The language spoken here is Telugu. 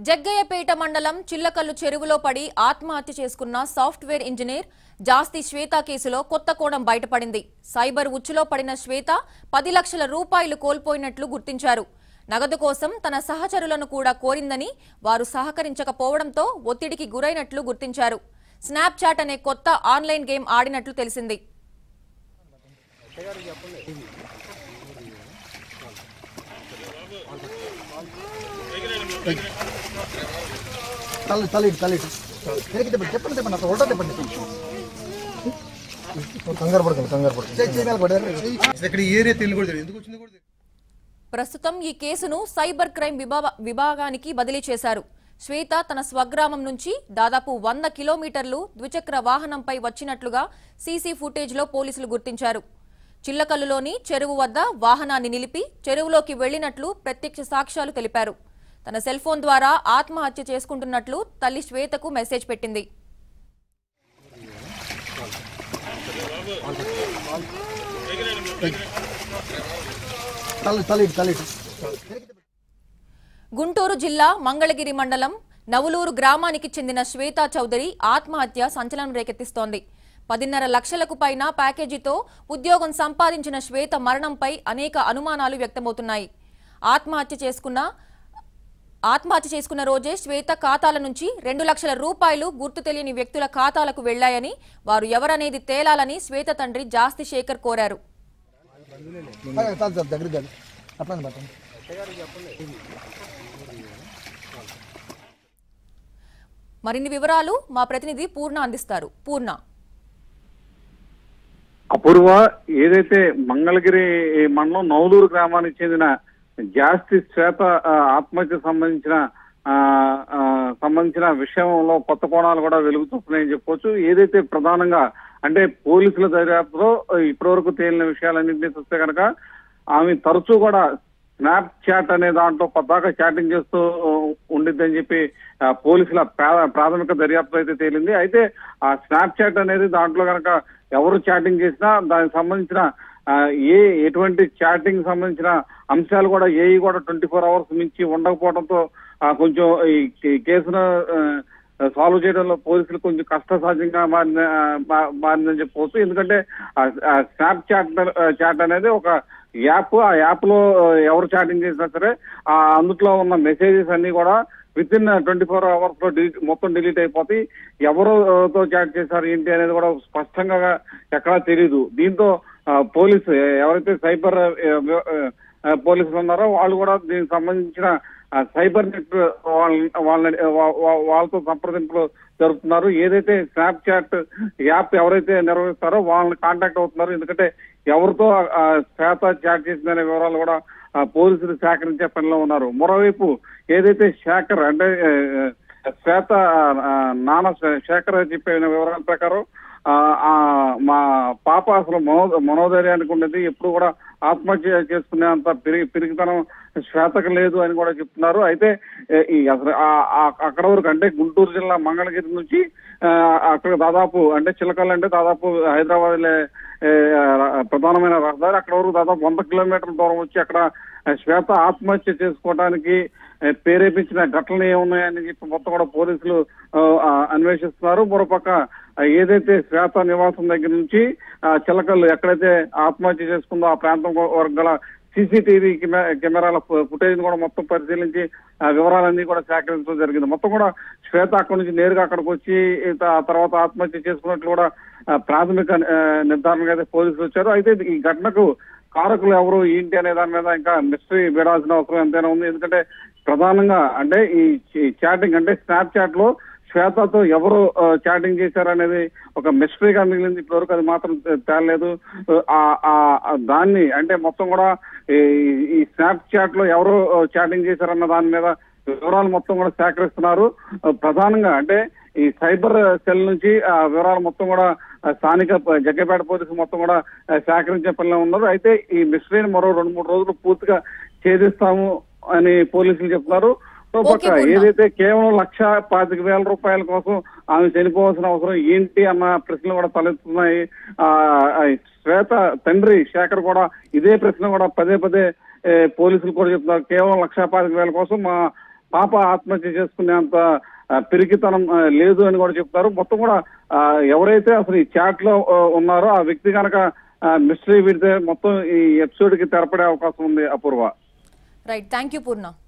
జగ్గయ్యపేట మండలం చిల్లకల్లు చెరువులో పడి ఆత్మహత్య చేసుకున్న సాఫ్ట్వేర్ ఇంజనీర్ జాస్తి శ్వేత కేసులో కొత్త కోణం బయటపడింది సైబర్ ఉచ్చులో పడిన శ్వేత పది లక్షల రూపాయలు కోల్పోయినట్లు గుర్తించారు నగదు కోసం తన సహచరులను కూడా కోరిందని వారు సహకరించకపోవడంతో ఒత్తిడికి గురైనట్లు గుర్తించారు స్నాప్చాట్ అనే కొత్త ఆన్లైన్ గేమ్ ఆడినట్లు తెలిసింది తల్లి తల్లి తల్లి వెనక్కి తిప్పండి చెప్పండి చెప్పండి అక్కడ ఉల్టా తిప్పండి కంగారు పడకండి కంగారు పడకండి ఇక్కడ ఈ ఏరియా తెలియదు కూడా తెలియదు ఎందుకు వచ్చిందో కూడా తెలియదు ప్రస్తుతం ఈ కేసును సైబర్ క్రైమ్ విభా- విభాగానికి బదిలీ చేశారు శ్వేత తన స్వగ్రామం నుంచి దాదాపు వంద కిలోమీటర్లు ద్విచక్ర వాహనంపై వచ్చినట్లుగా సీసీ ఫుటేజ్లో పోలీసులు గుర్తించారు చిల్లకల్లులోని చెరువు వద్ద వాహనాన్ని నిలిపి చెరువులోకి వెళ్లినట్లు ప్రత్యక్ష సాక్ష్యాలు తెలిపారు తన సెల్ ఫోన్ ద్వారా ఆత్మహత్య చేసుకుంటున్నట్లు తల్లి శ్వేతకు మెసేజ్ పెట్టింది తల్లి తల్లి తల్లి గుంటూరు జిల్లా మంగళగిరి మండలం నవులూరు గ్రామానికి చెందిన శ్వేతా చౌదరి ఆత్మహత్య సంచలనం రేకెత్తిస్తోంది పదిన్నర లక్షలకు పైన ప్యాకేజీతో ఉద్యోగం సంపాదించిన శ్వేత మరణంపై అనేక అనుమానాలు వ్యక్తమవుతున్నాయి ఆత్మహత్య చేసుకున్న ఆత్మహత్య చేసుకున్న రోజే శ్వేత ఖాతాల నుంచి రెండు లక్షల రూపాయలు గుర్తు తెలియని వ్యక్తుల ఖాతాలకు వెళ్లాయని వారు ఎవరనేది తేలాలని శ్వేత తండ్రి జాస్తి శేఖర్ కోరారు చాలు చాలు దగ్గర చాలు అట్లా పట్టండి మరిన్ని వివరాలు మా ప్రతినిధి పూర్ణ అందిస్తారు పూర్ణ అపూర్వ ఏదైతే మంగళగిరి మండలం నవలూరు గ్రామానికి చెందిన జాస్తి శ్వేత ఆ, ఆత్మహత్యకు సంబంధించిన ఆ, ఆ, సంబంధించిన విషయంలో కొత్త కోణాలు కూడా వెలుగుతున్నాయని చెప్పొచ్చు ఏదైతే ప్రధానంగా అంటే పోలీసుల దర్యాప్తులో ఇప్పటివరకు తేలిన విషయాలన్నింటినీ చూస్తే కనుక ఆమె తరచూ కూడా స్నాప్ చాట్ అనే దాంట్లో పద్దాక చాటింగ్ చేస్తూ ఉండిద్దని చెప్పి ఆ, పోలీసుల ప్రా- ప్రాథమిక దర్యాప్తు అయితే తేలింది అయితే ఆ స్నాప్ చాట్ అనేది దాంట్లో కనుక ఎవరు చాటింగ్ చేసినా దానికి సంబంధించిన ఆ, ఏ ఎటువంటి చాటింగ్ సంబంధించిన అంశాలు కూడా ఏవి కూడా ట్వంటీ ఫోర్ అవర్స్ మించి ఉండకపోవడంతో ఆ, కొంచెం ఈ ఈ కేసును ఆ, సాల్వ్ చేయడంలో పోలీసులు కొంచెం కష్టసాధ్యంగా మారిన మా- మారిందని చెప్పవచ్చు ఎందుకంటే ఆ స్నాప్ చాట్ చాట్ అనేది ఒక యాప్ ఆ యాప్ లో ఎవరు చాటింగ్ చేసినా సరే ఆ అందుట్లో ఉన్న మెసేజెస్ అన్ని కూడా within twenty four hours లో డిలీట్ మొత్తం డిలీట్ అయిపోతాయి ఎవరుతో చాట్ చేశారు ఏంటి అనేది కూడా స్పష్టంగా ఎక్కడా తెలియదు దీంతో ఆ, పోలీసు ఎవరైతే సైబర్ ఆ, ఆ, పోలీసులు ఉన్నారో వాళ్ళు కూడా దీనికి సంబంధించిన ఆ, సైబర్ నెట్ వాళ్ళ వాళ్ళ- వా- వా- వాళ్ళతో సంప్రదింపులు జరుపుతున్నారు ఏదైతే స్నాప్ చాట్ యాప్ ఎవరైతే నిర్వహిస్తారో వాళ్ళని కాంటాక్ట్ అవుతున్నారు ఎందుకంటే ఎవరితో ఆ, శ్వేత చాట్ చేసిందనే వివరాలు కూడా ఆ, పోలీసులు సేకరించే పనిలో ఉన్నారు మరోవైపు ఏదైతే శేఖర్ అంటే ఆ, ఆ, శ్వేత ఆ, నాన్న శే- శేఖర్ చెప్పిన వివరాల ప్రకారం ఆ, ఆ, మా పాప అసలు మనో మనోధైర్యానికి ఉండేది ఎప్పుడు కూడా ఆత్మహత్య చేసుకునే అంత పిరిగి పిరిగితనం శ్వేతకు లేదు అని కూడా చెప్తున్నారు అయితే ఏ, ఈ అసలు ఆ- ఆ- అక్కడ వరకు అంటే గుంటూరు జిల్లా మంగళగిరి నుంచి ఆ, అక్కడ దాదాపు అంటే చిలకల్ అంటే దాదాపు హైదరాబాద్ లే- ఏ, ప్రధానమైన రహదారి అక్కడ వరకు దాదాపు వంద కిలోమీటర్ల దూరం వచ్చి అక్కడ శ్వేత ఆత్మహత్య చేసుకోవడానికి ఏ, ప్రేరేపించిన ఘటనలు ఏమున్నాయని చెప్పి మొత్తం కూడా పోలీసులు ఆ, ఆ, అన్వేషిస్తున్నారు మరోపక్క ఆ, ఏదైతే శ్వేత నివాసం దగ్గర నుంచి ఆ, చిలకలు ఎక్కడైతే ఆత్మహత్య చేసుకుందో ఆ ప్రాంతం వరకు గల సీసీటీవీ కెమెరాల ఫుటేజ్ కూడా మొత్తం పరిశీలించి ఆ వివరాలన్నీ కూడా సేకరించడం జరిగింది మొత్తం కూడా శ్వేత అక్కడి నుంచి నేరుగా అక్కడికి వచ్చి ఆ తర్వాత ఆత్మహత్య చేసుకున్నట్లు కూడా ఆ, ప్రాథమిక ఆ, నిర్ధారణకు అయితే పోలీసులు వచ్చారు అయితే ఈ ఘటనకు కారకులు ఎవరు ఏంటి అనే దాని మీద ఇంకా మిస్టరీ వీడాల్సిన అవసరం ఎంతైనా ఉంది ఎందుకంటే ప్రధానంగా అంటే ఈ చాటింగ్ అంటే స్నాప్ చాట్ లో శ్వేతతో ఎవరు ఆ, చాటింగ్ చేశారనేది ఒక మిస్టరీగా మిగిలింది ఇప్పటివరకు అది మాత్రం తేలలేదు ఆ ఆ- ఆ దాన్ని అంటే మొత్తం కూడా ఈ- ఈ స్నాప్ చాట్ లో ఎవరు ఆ, చాటింగ్ చేశారన్న దాని మీద వివరాలు మొత్తం కూడా సేకరిస్తున్నారు ఆ, ప్రధానంగా అంటే ఈ సైబర్ సెల్ నుంచి ఆ వివరాలు మొత్తం కూడా ఆ, స్థానిక ప- జగ్గపేట పోలీసు మొత్తం కూడా ఆ, సేకరించే పనిలో ఉన్నారు అయితే ఈ మిస్టరీని మరో రెండు మూడు రోజులు పూర్తిగా ఛేదిస్తాము అని పోలీసులు చెప్తున్నారు సో ఓకే, పక్క పూర్ణ. ఏదైతే కేవలం లక్ష పాతిక వేల రూపాయల కోసం ఆమె చనిపోవాల్సిన అవసరం ఏంటి అన్న ప్రశ్నలు కూడా తలెత్తుతున్నాయి ఆ ఆ, శ్వేత తండ్రి శేఖర్ కూడా ఇదే ప్రశ్న కూడా పదే పదే ఏ, పోలీసులు కూడా చెప్తున్నారు కేవలం లక్ష పాతిక వేల కోసం మా పాప ఆత్మహత్య చేసుకునేంత ఆ, పిరికితనం ఆ, లేదు అని కూడా చెప్తారు మొత్తం కూడా ఆ, ఎవరైతే అసలు ఈ చాట్ లో ఆ, ఉన్నారో ఆ వ్యక్తి కనుక మిస్టరీ విడితే మొత్తం ఈ ఎపిసోడ్ కి తెరపడే అవకాశం ఉంది Apoorva right thank you Purna